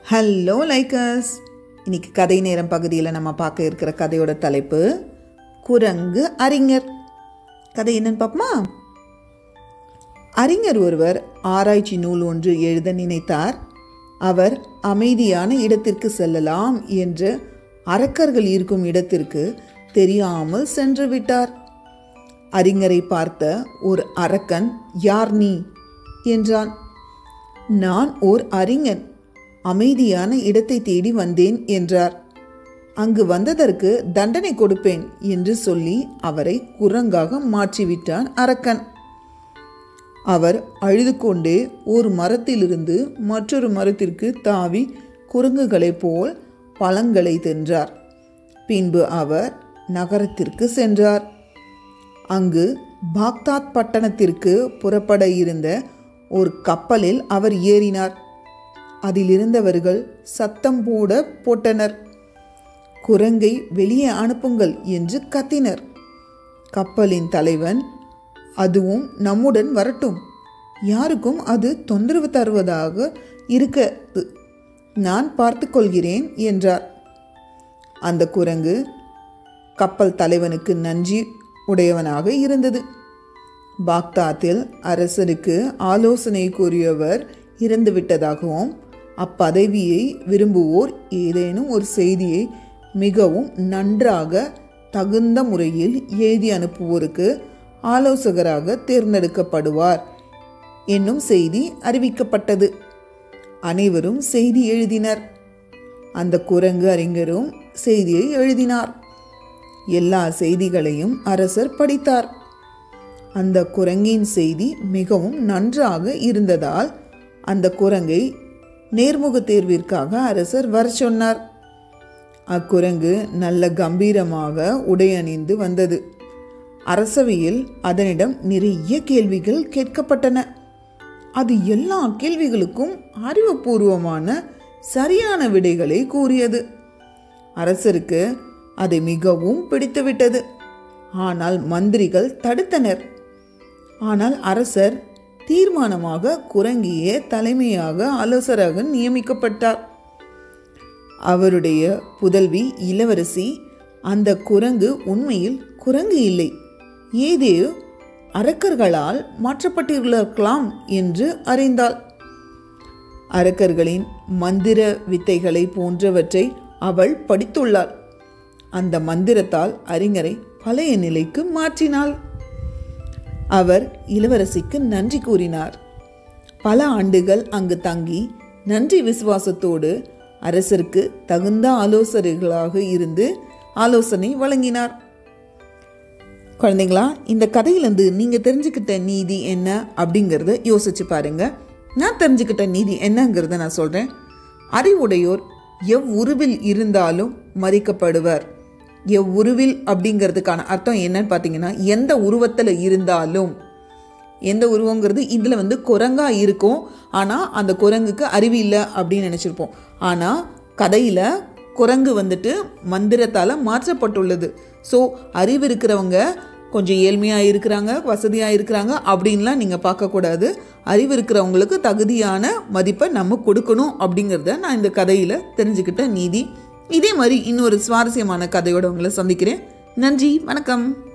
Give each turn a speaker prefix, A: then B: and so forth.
A: hello likers இன்னைக்கு கதை நேரம் பகுதியில் நம்ம பார்க்க இருக்கிற கதையோட தலைப்பு குரங்கு அறிஞர் கதை என்னன்னு பார்ப்போமா அறிஞர் ஒருவர் ஆராய்ச்சி நூல் ஒன்று எழுத நினைத்தார் அவர் அமைதியான இடத்திற்கு செல்லலாம் என்று அரக்கர்கள் இருக்கும் இடத்திற்கு தெரியாமல் சென்று விட்டார் அறிஞரை பார்த்த ஒரு அரக்கன் யார் நீ என்றான் நான் ஓர் அறிஞன் அமைதியான இடத்தை தேடி வந்தேன் என்றார் அங்கு வந்ததற்கு தண்டனை கொடுப்பேன் என்று சொல்லி அவரை குரங்காக மாற்றிவிட்டான் அரக்கன் அவர் அழுது கொண்டே ஒரு மரத்திலிருந்து மற்றொரு மரத்திற்கு தாவி குரங்குகளைப் போல் பழங்களை தின்றார் பின்பு அவர் நகரத்திற்கு சென்றார் அங்கு பாக்தாத் பட்டணத்திற்கு புறப்பட இருந்த ஒரு கப்பலில் அவர் ஏறினார் அதில் இருந்தவர்கள் சத்தம் போட போட்டனர் குரங்கை வெளியே அனுப்புங்கள் என்று கத்தினர் கப்பலின் தலைவன் அதுவும் நம்முடன் வரட்டும் யாருக்கும் அது தொந்தரவு தருவதாக இருக்க நான் பார்த்து கொள்கிறேன் என்றார் அந்த குரங்கு கப்பல் தலைவனுக்கு நன்றி உடையவனாக இருந்தது பாக்தாத்தில் அரசருக்கு ஆலோசனை கூறியவர் இறந்துவிட்டதாகவும் அப்பதவியை விரும்புவோர் ஏதேனும் ஒரு செய்தியை மிகவும் நன்றாக தகுந்த முறையில் எழுதி அனுப்புவோருக்கு ஆலோசகராக தேர்ந்தெடுக்கப்படுவார் என்னும் செய்தி அறிவிக்கப்பட்டது அனைவரும் செய்தி எழுதினர் அந்த குரங்கு அறிஞரும் செய்தியை எழுதினார் எல்லா செய்திகளையும் அரசர் படித்தார் அந்த குரங்கின் செய்தி மிகவும் நன்றாக இருந்ததால் அந்த குரங்கை நேர்முக தேர்விற்காக அரசர் வர சொன்னார் அக்குரங்கு நல்ல கம்பீரமாக உடையணிந்து வந்தது அரசவையில் அதனிடம் நிறைய கேள்விகள் கேட்கப்பட்டன அது எல்லா கேள்விகளுக்கும் அறிவுபூர்வமான சரியான விடைகளை கூறியது அரசருக்கு அதை மிகவும் பிடித்துவிட்டது ஆனால் மந்திரிகள் தடுத்தனர் ஆனால் அரசர் தீர்மானமாக குரங்கியே தலைமையாக ஆலோசராக நியமிக்கப்பட்டார் அவருடைய புதல்வி இளவரசி அந்த குரங்கு உண்மையில் குரங்கு இல்லை ஏதோ அரக்கர்களால் மாற்றப்பட்டிருக்கலாம் என்று அறிந்தாள் அரக்கர்களின் மந்திர வித்தைகளை போன்றவற்றை அவள் படித்துள்ளாள் அந்த மந்திரத்தால் அறிஞரை பழைய நிலைக்கு மாற்றினாள் அவர் இளவரசிக்கு நன்றி கூறினார் பல ஆண்டுகள் அங்கு தங்கி நன்றி விசுவாசத்தோடு அரசருக்கு தகுந்த ஆலோசனைகளாக இருந்து ஆலோசனை வழங்கினார் குழந்தைங்களா இந்த கதையிலேருந்து நீங்கள் தெரிஞ்சுக்கிட்ட நீதி என்ன அப்படிங்கிறத யோசிச்சு பாருங்க நான் தெரிஞ்சுக்கிட்ட நீதி என்னங்கிறத நான் சொல்கிறேன் அறிவுடையோர் எவ்வுருவில் இருந்தாலும் மதிக்கப்படுவர் எவ்வுருவில் அப்படிங்கிறதுக்கான அர்த்தம் என்னன்னு பார்த்தீங்கன்னா எந்த உருவத்தில் இருந்தாலும் எந்த உருவங்கிறது இதில் வந்து குரங்கா இருக்கும் ஆனால் அந்த குரங்குக்கு அறிவு இல்லை அப்படின்னு நினச்சிருப்போம் ஆனால் கதையில் குரங்கு வந்துட்டு மந்திரத்தால் மாற்றப்பட்டுள்ளது ஸோ அறிவு இருக்கிறவங்க கொஞ்சம் ஏழ்மையாக இருக்கிறாங்க வசதியாக இருக்கிறாங்க அப்படின்லாம் நீங்கள் பார்க்கக்கூடாது அறிவு இருக்கிறவங்களுக்கு தகுதியான மதிப்பை நம்ம கொடுக்கணும் அப்படிங்கிறத நான் இந்த கதையில் தெரிஞ்சுக்கிட்ட நீதி இதே மாதிரி இன்னொரு சுவாரஸ்யமான கதையோட உங்களை சந்திக்கிறேன் நன்றி வணக்கம்